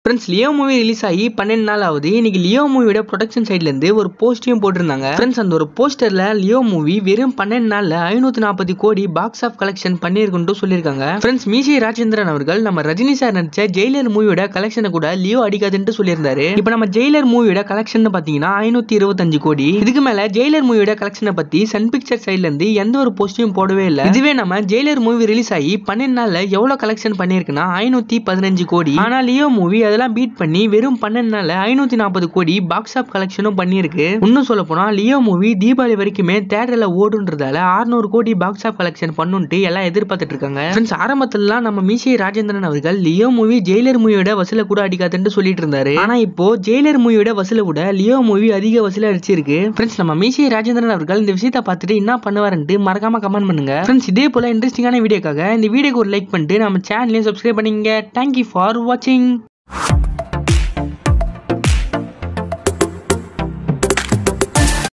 friends Leo movie release ஆகி பன்னெண்டு நாள் ஆகுது இன்னைக்கு லியோ மூவியோட ப்ரொடக்ஷன் சைட்ல இருந்து ஒரு போஸ்டையும் போட்டிருந்தாங்க ஃப்ரெண்ட்ஸ் அந்த ஒரு போஸ்டர்ல லியோ மூவி வெறும் பன்னெண்டு நாள்ல ஐநூத்தி நாற்பது கோடி பாக்ஸ் ஆஃப் கலெக்ஷன் பண்ணியிருக்குன்னு சொல்லியிருக்காங்க ஃப்ரெண்ட்ஸ் மீசி ராஜேந்திரன் அவர்கள் நம்ம ரஜினி சார் நடிச்ச ஜெயிலர் மூவியோட கலெக்ஷனை கூட லியோ அடிக்காதுன்னு சொல்லியிருந்தாரு இப்போ நம்ம ஜெயிலர் மூவியோட கலெக்ஷன் பாத்தீங்கன்னா ஐநூத்தி இருபத்தஞ்சு கோடி இதுக்கு மேல ஜெயிலர் மூவியோட கலெக்ஷனை பத்தி சன் பிக்சர் சைட்ல இருந்து எந்த ஒரு போஸ்டையும் போடவே இல்லை இதுவே நம்ம ஜெயிலர் மூவி ரிலீஸ் ஆகி பன்னெண்டு நாள்ல எவ்வளவு கலெக்ஷன் பண்ணியிருக்குன்னா ஐநூத்தி பதினஞ்சு கோடி ஆனா லியோ மூவி அதெல்லாம் பீட் பண்ணி வெறும் பன்னெண்டு நாள்ல ஐநூத்தி நாற்பது கோடி பாக்ஸ் ஆஃப் கலெக்ஷனும் பண்ணியிருக்கு இன்னும் சொல்ல போனா லியோ மூவி தீபாவளி வரைக்குமே தேட்டர்ல ஓடுன்றதால 600 கோடி பாக்ஸ் ஆஃப் கலெக்ஷன் பண்ணுன்ட்டு எல்லாம் எதிர்பார்த்துட்டு இருக்காங்க ஃப்ரெண்ட்ஸ் ஆரம்பத்துலலாம் நம்ம மீசி ராஜேந்திரன் அவர்கள் லியோ மூவி ஜெயிலர் மூவியோட வசூல கூட அடிக்காதுன்னு சொல்லிட்டு இருந்தாரு ஆனா இப்போ ஜெயிலர் மூவியோட வசூல கூட லியோ மூவி அதிக வசூல அடிச்சிருக்கு ஃப்ரெண்ட்ஸ் நம்ம மீசி ராஜேந்திரன் அவர்கள் இந்த விஷயத்தை பார்த்துட்டு என்ன பண்ணுவாருன்ட்டு மறக்காம கமெண்ட் பண்ணுங்க ஃப்ரெண்ட்ஸ் இதே போல இன்ட்ரெஸ்டிங்கான வீடியோக்காக இந்த வீடியோக்கு ஒரு லைக் பண்ணிட்டு நம்ம சேனலையும் சப்ஸ்கிரைப் பண்ணிங்க தேங்க்யூ ஃபார் வாட்சிங்